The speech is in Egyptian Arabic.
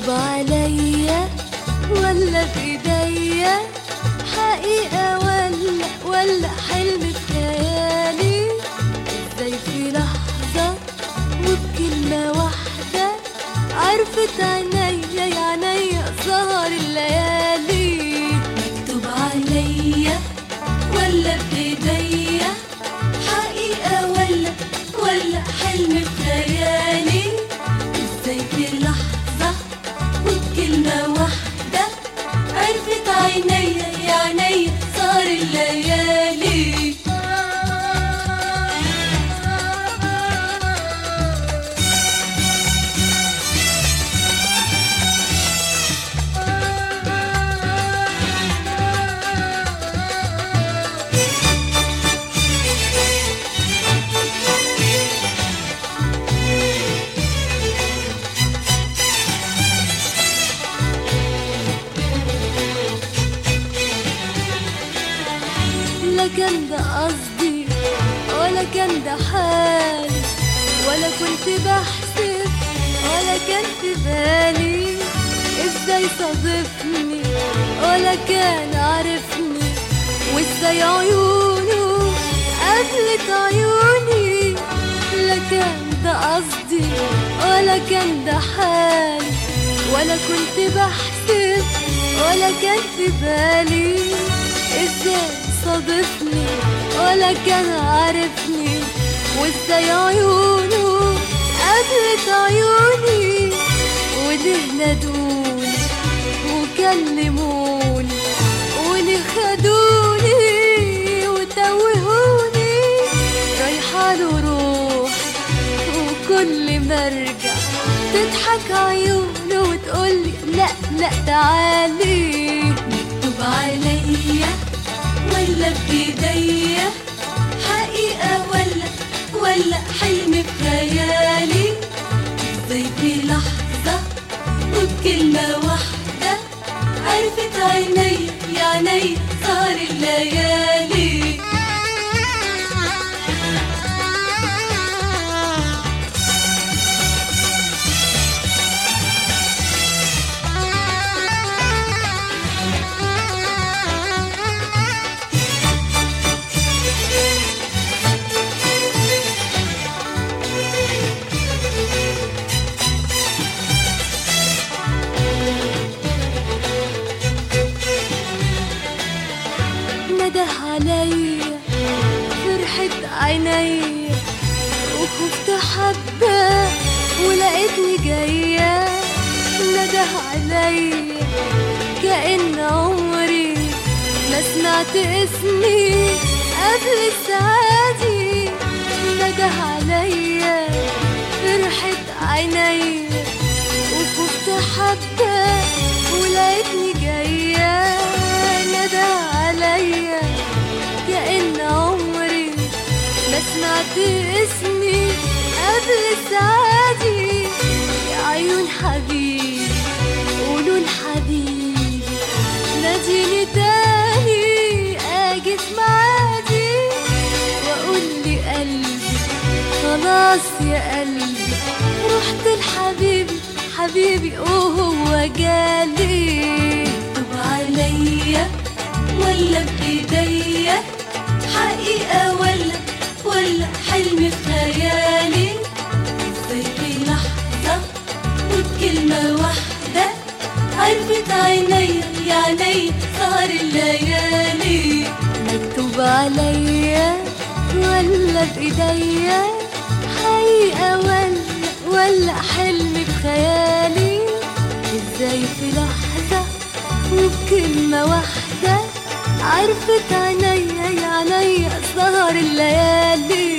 مكتوب عليا ولا بإيديا حقيقة ولا ولا حلم في خيالي ازاي في لحظة وبكلمة واحدة عرفت عينيا يا عينيا سهر الليالي مكتوب عليا ولا بإيديا حقيقة ولا ولا حلم في خيالي ازاي في لحظة وبكلمة واحدة عرفت عينيا يا عينيا صار الليالي لا كان ده قصدي ولا كان ده حالي ولا كنت بحسب ولا كان في بالي ازاي صادفني ولا كان عارفني وازاي عيونه قابلت عيوني لا كان ده قصدي ولا كان ده حالي ولا كنت بحسب ولا كان في بالي ازاي صادفني ولا كان عارفني وازاي عيونه قابلت عيوني وليه نادوني وكلموني وليه خدوني وتوهوني رايحة له روح وكل ما ارجع تضحك عيونه وتقولي لا لا تعالي مكتوب عليا ولا بإيديا حقيقة ولا ولا حلم في خيالي ازاي في لحظة وبكلمة واحدة عرفت عيني يا عيني صار الليالي نده عليا فرحة عينيا وخفت حبة ولقيتني جاية نده عليا كأن عمري ما سمعت اسمي قبل السعادي نده عليا فرحة عينيا وخفت حبة ولقيتني جاية ندى عليا كأن عمري ما سمعت اسمي قبل سعادي يا عيون حبيبي قولوا لحبيبي ناديني تاني اجي في معادي واقول لي قلبي خلاص يا قلبي رحت لحبيبي حبيبي وهو جالي طب عليا ولا بايديا حقيقة ولا ولا حلم في خيالي ازاي في لحظة وبكلمة واحدة عرفت عيني يا عيني صار الليالي مكتوب عليا ولا بايديا حقيقة ولا ولا حلم بخيالي ازاي في لحظة وبكلمة واحدة عرفت عينيا يا عينيا سهر الليالي